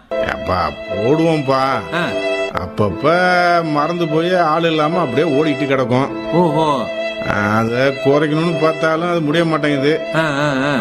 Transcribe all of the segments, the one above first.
அப்பா போடுவோம்ப்பா ஆ, அப்பப்ப மறந்து போய் ஆள் இல்லாம அப்படியே ஓடிட்டு கிடக்கும் ஓஹோ அதை குறைக்கணும்னு பார்த்தாலும் அது முடிய மாட்டேங்குது ஆ, ஆ, ஆ.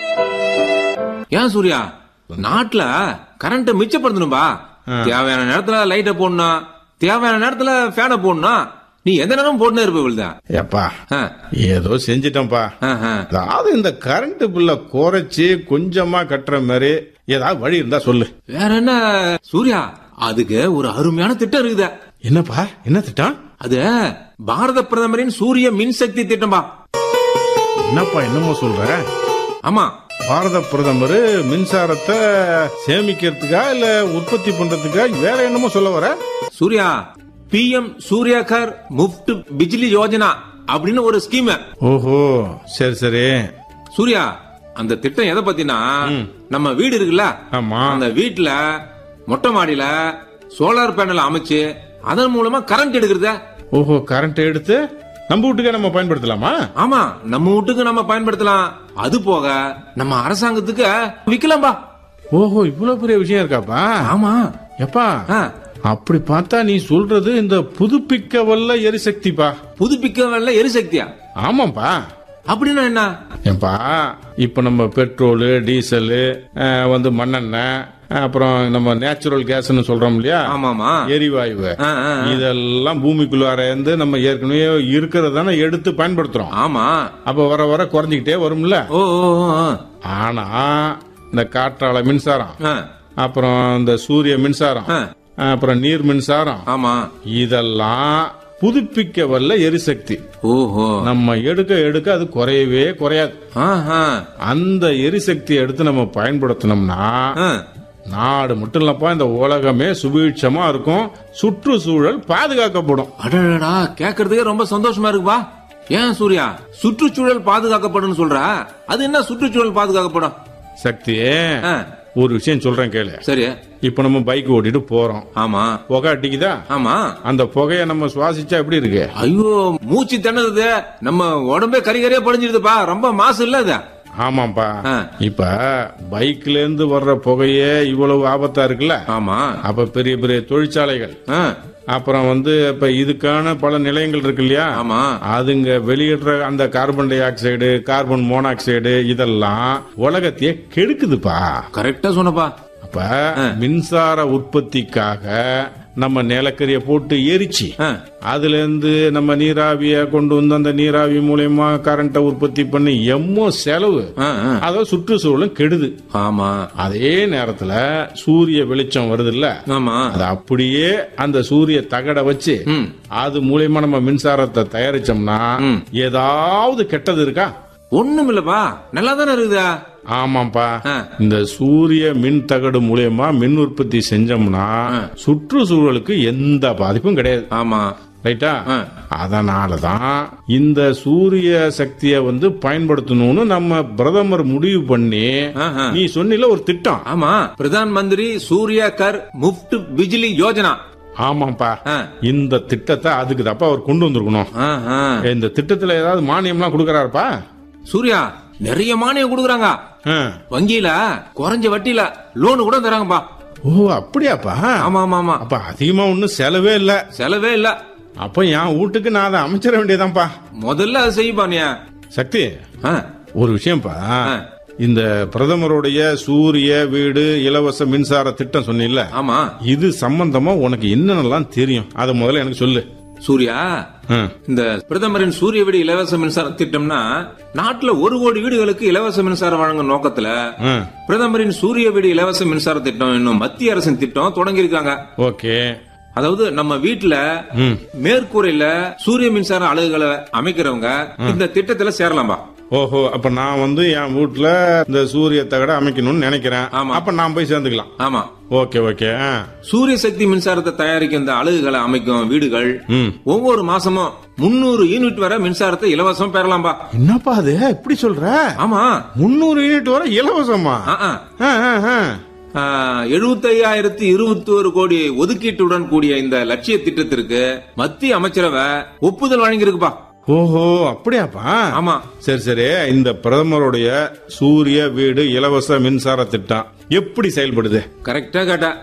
ஏன் சூர்யா நாட்டுல கரண்ட் மிச்சப்படுத்தணும்பா தேவையான நேரத்துல லைட்ட போடணும் தேவையான நேரத்துல ஃபேனை போடணும் நீ எந்த நேரம் போட்டுனே இருப்ப இவள்தான் ஏப்பா ஆ, ஏதோ செஞ்சிட்டோம்ப்பா ஆ, ஆ. அதாவது இந்த கரண்ட் பில்ல குறைச்சு கொஞ்சமா கட்டுற மாதிரி ஏதாவது வழி இருந்தா சொல்லு வேற என்ன சூர்யா அதுக்கு ஒரு அருமையான திட்டம் இருக்குதே என்னப்பா என்ன திட்டம் அது பாரத பிரதமரின் சூரிய மின்சக்தி திட்டம்பா என்னப்பா என்னமோ சொல்ற ஆமா பாரத பிரதமர் மின்சாரத்தை சேமிக்கிறதுக்கா இல்ல உற்பத்தி பண்றதுக்கா வேற என்னமோ சொல்ல வர சூர்யா பிஎம் சூர்யாகர் முஃப்ட் பிஜ்லி யோஜனா அப்படின்னு ஒரு ஸ்கீம் ஓஹோ சரி சரி சூர்யா அந்த திட்டம் எதை பத்தினா நம்ம வீடு இருக்குல்ல ஆமா அந்த வீட்டுல மொட்டை மாடியில சோலார் பேனல் அமைச்சு அதன் மூலமா கரண்ட் எடுக்கிறத ஓஹோ கரண்ட் எடுத்து நம்ம வீட்டுக்கே நம்ம பயன்படுத்தலாமா ஆமா நம்ம வீட்டுக்கு நம்ம பயன்படுத்தலாம் அது போக நம்ம அரசாங்கத்துக்கு விக்கலாம்பா ஓஹோ இவ்வளவு பெரிய விஷயம் இருக்காப்பா ஆமா எப்பா ஆ, அப்படி பார்த்தா நீ சொல்றது இந்த புதுப்பிக்க வல்ல எரிசக்திப்பா புதுப்பிக்க வல்ல எரிசக்தியா ஆமாப்பா அப்படின்னா என்ன ஏப்பா இப்ப நம்ம பெட்ரோலு டீசலு அஹ், வந்து மண்ணெண்ணெய் அப்புறம் நம்ம நேச்சுரல் கேஸ்னு சொல்றோம் இல்லையா ஆமாமா எரிவாயு ஆ, ஆ, ஆ. இதெல்லாம் பூமிக்குள்ளார இருந்து நம்ம ஏற்கனவே இருக்கிறதானே எடுத்து பயன்படுத்துறோம் ஆமா அப்ப வர வர குறைஞ்சிக்கிட்டே வரும்ல ஓ ஓ, ஓ, ஓ. ஆனா இந்த காற்றால மின்சாரம் ஆ, அப்புறம் இந்த சூரிய மின்சாரம் ஆ. அப்புறம் நீர் மின்சாரம் ஆமா இதெல்லாம் புதுப்பிக்க வல்ல எரிசக்தி ஓஹோ நம்ம எடுக்க எடுக்க அது குறையவே குறையாது ஆஹா. அந்த எரிசக்தியை எடுத்து நம்ம பயன்படுத்தினோம்னா ஆ. நாடு மட்டும் இல்லப்பா இந்த உலகமே சுபீட்சமா இருக்கும் சுற்றுச்சூழல் பாதுகாக்கப்படும் அடடடா கேக்குறதுக்கே ரொம்ப சந்தோஷமா இருக்குப்பா ஏன் சூர்யா சுற்றுச்சூழல் பாதுகாக்கப்படும் சொல்ற அது என்ன சுற்றுச்சூழல் பாதுகாக்கப்படும் சக்தி ஆ, ஒரு விஷயம் சொல்றேன் கேளு சரி இப்ப நம்ம பைக் ஓட்டிட்டு போறோம் ஆமா புகை அடிக்குதா ஆமா அந்த புகைய நம்ம சுவாசிச்சா எப்படி இருக்கு ஐயோ மூச்சு திணறுது நம்ம உடம்பே கறி கறியா படிஞ்சிருதுப்பா ரொம்ப மாசு இல்ல அது ஆமாப்பா ஆ. இப்ப பைக்ல இருந்து வர்ற புகையே இவ்வளவு ஆபத்தா இருக்குல்ல ஆமா அப்ப பெரிய பெரிய தொழிற்சாலைகள் ஆ, அப்புறம் வந்து இப்ப இதுக்கான பல நிலையங்கள் இருக்கு இல்லையா ஆமா அதுங்க வெளியிடுற அந்த carbon dioxide carbon monoxide இதெல்லாம் உலகத்தையே கெடுக்குதுப்பா கரெக்டா சொன்னப்பா அப்ப மின்சார உற்பத்திக்காக நம்ம நிலக்கரிய போட்டு எரிச்சு ஆ, அதுல இருந்து நம்ம நீராவிய கொண்டு வந்து அந்த நீராவி மூலியமா கரண்ட உற்பத்தி பண்ணி எம்மோ செலவு ஆ, ஆ. அதாவது சுற்றுச்சூழலும் கெடுது ஆமா அதே நேரத்துல சூரிய வெளிச்சம் வருது இல்ல ஆமா அது அப்படியே அந்த சூரிய தகட வச்சு ம். அது மூலியமா நம்ம மின்சாரத்தை தயாரிச்சோம்னா ம். ஏதாவது கெட்டது இருக்கா ஒண்ணும் இல்லப்பா நல்லா தானே இருக்குதா ஆமாப்பா ஆ. இந்த சூரிய மின் தகடு மூலியமா மின் உற்பத்தி செஞ்சோம்னா சுற்றுச்சூழலுக்கு எந்த பாதிப்பும் கிடையாது ஆமா ரைட்டா ஆ. அதனாலதான் இந்த சூரிய சக்தியை வந்து பயன்படுத்தணும்னு நம்ம பிரதமர் முடிவு பண்ணி ஆஹா. நீ சொன்னில ஒரு திட்டம் ஆமா பிரதான் மந்திரி சூர்யா கர் முஃப்ட் பிஜ்லி யோஜனா ஆமாப்பா ஆ. இந்த திட்டத்தை அதுக்கு தப்பா அவர் கொண்டு வந்திருக்கணும் ஆஹா. இந்த திட்டத்துல ஏதாவது மானியம்லாம் கொடுக்கறாருப்பா சூர்யா நிறைய மானியம் கொடுக்குறாங்க ஆ. வங்கியில குறைஞ்ச வட்டியில லோன் கூட தராங்கப்பா ஓ அப்படியாப்பா ஆமா ஆமா ஆமா அப்ப அதிகமா ஒண்ணும் செலவே இல்ல செலவே இல்ல அப்ப என் வீட்டுக்கு நான் அதை அமைச்சிட வேண்டியதான்ப்பா முதல்ல அது செய்யுப்பா நீ சக்தி ஆ, ஒரு விஷயம்ப்பா ஆ. இந்த பிரதமருடைய சூரிய வீடு இலவச மின்சார திட்டம் சொன்னில்ல ஆமா இது சம்பந்தமா உனக்கு என்னென்னலாம் தெரியும் அதை முதல்ல எனக்கு சொல்லு சூர்யா ஆ. இந்த பிரதமரின் சூரிய வீடு இலவச மின்சார திட்டம்னா நாட்டுல ஒரு கோடி வீடுகளுக்கு இலவச மின்சாரம் வழங்கும் நோக்கத்துல ஆ. பிரதமரின் சூரிய வீடு இலவச மின்சார திட்டம் என்னும் மத்திய அரசின் திட்டம் தொடங்கி இருக்காங்க ஓகே அதாவது நம்ம வீட்டுல ம். மேற்கூரையில சூரிய மின்சார அலகுகளை அமைக்கிறவங்க இந்த திட்டத்துல சேரலாம்பா ஓஹோ அப்ப நான் வந்து என் வீட்டுல இந்த சூரிய தகட அமைக்கணும்னு நினைக்கிறேன் ஆமா. அப்ப நான் போய் சேர்ந்துக்கலாம் ஆமா ஓகே ஓகே ஆ. சூரிய சக்தி மின்சாரத்தை தயாரிக்கும் இந்த அலகுகளை அமைக்கும் வீடுகள் ம். ஒவ்வொரு மாசமும் முன்னூறு யூனிட் வரை மின்சாரத்தை இலவசம் பெறலாம்பா என்னப்பா அது இப்படி சொல்ற ஆமா முன்னூறு யூனிட் வரை இலவசமா ஆ, ஆ. ஆ, ஆ, ஆ. எழுபத்தி ஐயாயிரத்தி இருபத்தி ஒரு கோடி ஒதுக்கீட்டுடன் கூடிய இந்த லட்சிய திட்டத்திற்கு மத்திய அமைச்சரவை ஒப்புதல் வழங்கியிருக்குப்பா ஓஹோ அப்படியாப்பா ஆமா சரி சரி இந்த பிரதமருடைய சூரிய வீடு இலவச மின்சார திட்டம் எப்படி செயல்படுது கரெக்டா கேட்ட